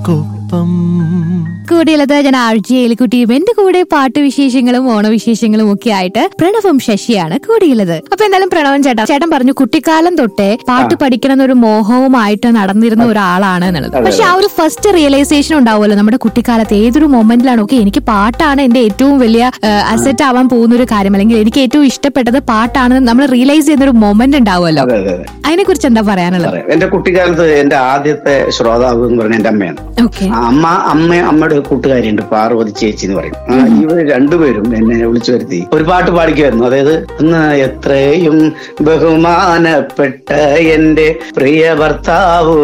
നിനക്കൊപ്പം കൂടെയുള്ളത് ഞാൻ ആഴ്ച എലിക്കുട്ടിയും എന്റെ കൂടെ പാട്ടുവിശേഷങ്ങളും ഓണവിശേഷങ്ങളും ഒക്കെ ആയിട്ട് പ്രണവും ശശിയാണ് കൂടെയുള്ളത് അപ്പൊ എന്തായാലും പ്രണവൻ ചേട്ടാ ചേട്ടൻ പറഞ്ഞു കുട്ടിക്കാലം തൊട്ടേ പാട്ട് പഠിക്കണം എന്നൊരു മോഹവുമായിട്ട് നടന്നിരുന്ന ഒരാളാണ് എന്നുള്ളത് പക്ഷെ ആ ഒരു ഫസ്റ്റ് റിയലൈസേഷൻ ഉണ്ടാവുമല്ലോ നമ്മുടെ കുട്ടിക്കാലത്ത് ഏതൊരു മൊമെന്റിലാണ് ഓക്കെ എനിക്ക് പാട്ടാണ് എന്റെ ഏറ്റവും വലിയ അസറ്റ് ആവാൻ പോകുന്ന ഒരു കാര്യം അല്ലെങ്കിൽ എനിക്ക് ഏറ്റവും ഇഷ്ടപ്പെട്ടത് പാട്ടാണെന്ന് നമ്മൾ റിയലൈസ് ചെയ്യുന്ന ഒരു മൊമെന്റ് ഉണ്ടാവുമല്ലോ അതെ അതെ അതെ അതിനെ കുറിച്ച് എന്താ പറയാനുള്ളത് പറയാം എന്റെ കുട്ടിക്കാലത്ത് എന്റെ ആദ്യത്തെ ശ്രോതാവ് എന്ന് പറഞ്ഞ എന്റെ അമ്മയാണ് ഓക്കെ ആ അമ്മ അമ്മ അമ്മയുടെ ഒരു കൂട്ടുകാരിയുണ്ട് പാർവതി ചേച്ചി എന്ന് പറയും ആ, ഇവര് രണ്ടുപേരും എന്നെ വിളിച്ചു വരുത്തി ഒരു പാട്ട് പാടിക്കുമായിരുന്നു അതായത് ഇന്ന് എത്രയും ബഹുമാനപ്പെട്ട എന്റെ പ്രിയ ഭർത്താവ്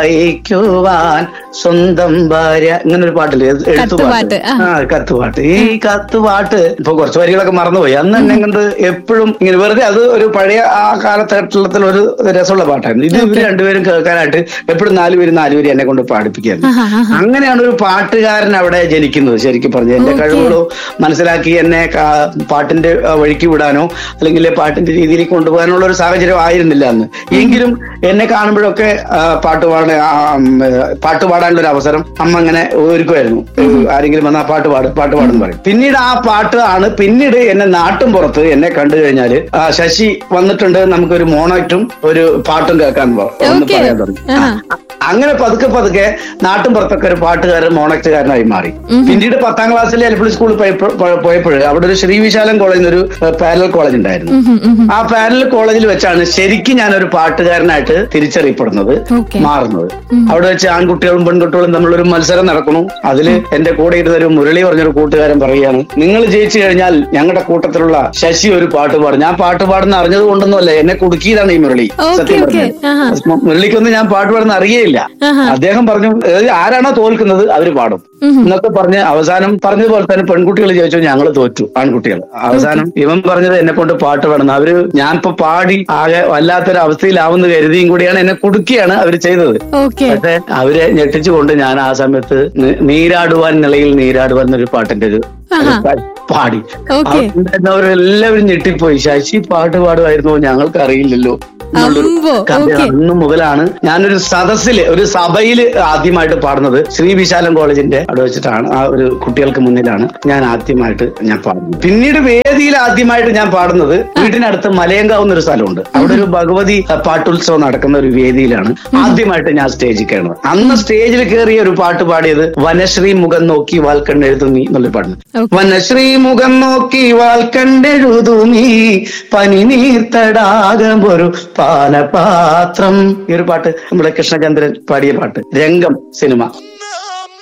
വായിക്കുവാൻ സ്വന്തം ഭാര്യ ഇങ്ങനെ ഒരു പാട്ടില്ലേ ഇത് കത്തുപാട്ട്, എഴുത്തുപാട്ട് ആ. ആ കത്തുപാട്ട് ഈ കത്തുപാട്ട് ഇപ്പൊ കുറച്ച് വരികളൊക്കെ മറന്നുപോയി അന്ന് എന്നെ കൊണ്ട് എപ്പോഴും ഇങ്ങനെ വെറുതെ അത് ഒരു പഴയ ആ കാലഘട്ടത്തിൽ ഒരു രസമുള്ള പാട്ടായിരുന്നു ഇത് ഇവര് രണ്ടുപേരും കേൾക്കാനായിട്ട് എപ്പോഴും നാലുപേരും നാലുപേരും എന്നെ കൊണ്ട് പാടിപ്പിക്കായിരുന്നു ആഹാ, ആഹാ. അങ്ങനെയാണ് ഒരു പാട്ടുകാരൻ അവിടെ ജനിക്കുന്നത് ശരിക്കും പറഞ്ഞു എന്റെ Okay. കഴിവുകളോ മനസ്സിലാക്കി എന്നെ കാ- പാട്ടിന്റെ ആ, വഴിക്ക് വിടാനോ അല്ലെങ്കിൽ പാട്ടിന്റെ രീതിയിൽ കൊണ്ടുപോകാനുള്ള ഒരു സാഹചര്യം ആയിരുന്നില്ല അന്ന് എങ്കിലും എന്നെ കാണുമ്പോഴൊക്കെ ആ, പാട്ട് പാടാൻ ആ, ഉം, പാട്ട് പാടാനുള്ള ഒരു അവസരം അമ്മ അങ്ങനെ ഒരുക്കുമായിരുന്നു ആരെങ്കിലും വന്നാൽ പാട്ട് പാട് പാട്ട് പാടും പറയും പിന്നീട് ആ പാട്ട് ആണ് പിന്നീട് എന്നെ നാട്ടും പുറത്ത് എന്നെ കണ്ടു കഴിഞ്ഞാല് ആ, ശശി വന്നിട്ടുണ്ട് നമുക്കൊരു മോണോറ്റും ഒരു പാട്ടും കേൾക്കാൻ പോ- ഒന്ന് Okay. പറയാൻ തുടങ്ങി ആഹാ. ആ, അങ്ങനെ പതുക്കെ പതുക്കെ നാട്ടും പുറത്തൊക്കെ ഒരു പാട്ടുകാരൻ മോണക്റ്റുകാരനായി മാറി പിന്നീട് പത്താം ക്ലാസ്സിൽ എൽ പി സ്കൂളിൽ പോയപ്പോൾ അവിടെ ഒരു ശ്രീവിശാലം കോളേജിൽ ഒരു പാരലൽ കോളേജ് ഉണ്ടായിരുന്നു ആ പാരലൽ കോളേജിൽ വെച്ചാണ് ശരിക്കും ഞാൻ ഒരു പാട്ടുകാരനായിട്ട് തിരിച്ചറിയപ്പെടുന്നത് Okay. മാറുന്നത് അവിടെ വെച്ച് ആൺകുട്ടികളും പെൺകുട്ടികളും തമ്മിലൊരു മത്സരം നടക്കുന്നു അതിൽ എന്റെ കൂടെ ഇരുന്ന ഒരു മുരളി പറഞ്ഞൊരു കൂട്ടുകാരൻ പറയുകയാണ് നിങ്ങൾ ജയിച്ചു കഴിഞ്ഞാൽ ഞങ്ങളുടെ കൂട്ടത്തിലുള്ള ശശി ഒരു പാട്ട് പാടും ഞാൻ പാട്ട് പാടുന്ന അറിഞ്ഞത് കൊണ്ടൊന്നുമല്ല എന്നെ കുടുക്കിയതാണ് ഈ മുരളി Okay, സത്യം okay. പറഞ്ഞാൽ ആഹാ. മുരളിക്കൊന്നും ഞാൻ പാട്ട് പാടുന്ന അറിയേയില്ല ആഹാ. അദ്ദേഹം പറഞ്ഞു "ഏത് ആരാണോ തോൽക്കുന്നത് അവര് പാടും എന്നൊക്കെ പറഞ്ഞ് അവസാനം പറഞ്ഞതുപോലെ തന്നെ പെൺകുട്ടികൾ ചോദിച്ചു ഞങ്ങൾ തോറ്റു ആൺകുട്ടികൾ അവസാനം ഇവൻ പറഞ്ഞത് എന്നെ കൊണ്ട് പാട്ട് പാടുന്നത് അവര് ഞാൻ ഇപ്പൊ പാടി ആകെ വല്ലാത്തൊരു അവസ്ഥയിലാവുന്ന കരുതിയും കൂടിയാണ് എന്നെ കുടുക്കിയാണ് അവര് ചെയ്തത് ഓക്കെ പക്ഷെ അവരെ ഞെട്ടിച്ചുകൊണ്ട് ഞാൻ ആ സമയത്ത് നി- നീരാടുവാൻ നിലയിൽ നീരാടുവാൻ എന്നൊരു പാട്ടിന്റെ ഒരു ആഹാ. ഒരു പാടി Okay. അവരെല്ലാവരും ഞെട്ടിപ്പോയി ശശി പാട്ട് പാടുമായിരുന്നോ ഞങ്ങൾക്ക് അറിയില്ലല്ലോ എന്നുള്ളൊരു അമ്പോ, കഥ okay. അന്ന് മുതലാണ് ഞാനൊരു സദസ്സില് ഒരു സഭയില് ആദ്യമായിട്ട് പാടുന്നത് ശ്രീ വിശാലം കോളേജിന്റെ അവിടെ വെച്ചിട്ടാണ് ആ ഒരു കുട്ടികൾക്ക് മുന്നിലാണ് ഞാൻ ആദ്യമായിട്ട് ഞാൻ പാടുന്നത് പിന്നീട് വേദിയിൽ ആദ്യമായിട്ട് ഞാൻ പാടുന്നത് വീട്ടിനടുത്ത് മലയങ്കാവ് എന്നൊരു സ്ഥലമുണ്ട് അവിടെ ഒരു ഭഗവതി അഹ്, പാട്ടുത്സവം നടക്കുന്ന ഒരു വേദിയിലാണ് ആദ്യമായിട്ട് ഞാൻ സ്റ്റേജിൽ കയറുന്നത് അന്ന് സ്റ്റേജിൽ കയറിയ ഒരു പാട്ട് പാടിയത് വനശ്രീ മുഖം നോക്കി വാൽക്കണ്ണെഴുതു നീ എന്നുള്ളൊരു പാട്ട് Okay. വനശ്രീ മുഖം നോക്കി വാൽക്കണ്ടെഴുതു നീ പനി നീർത്തടാകം ഒരു പാനപാത്രം ഈ ഒരു പാട്ട് നമ്മുടെ കൃഷ്ണചന്ദ്രൻ പാടിയ പാട്ട് രംഗം സിനിമ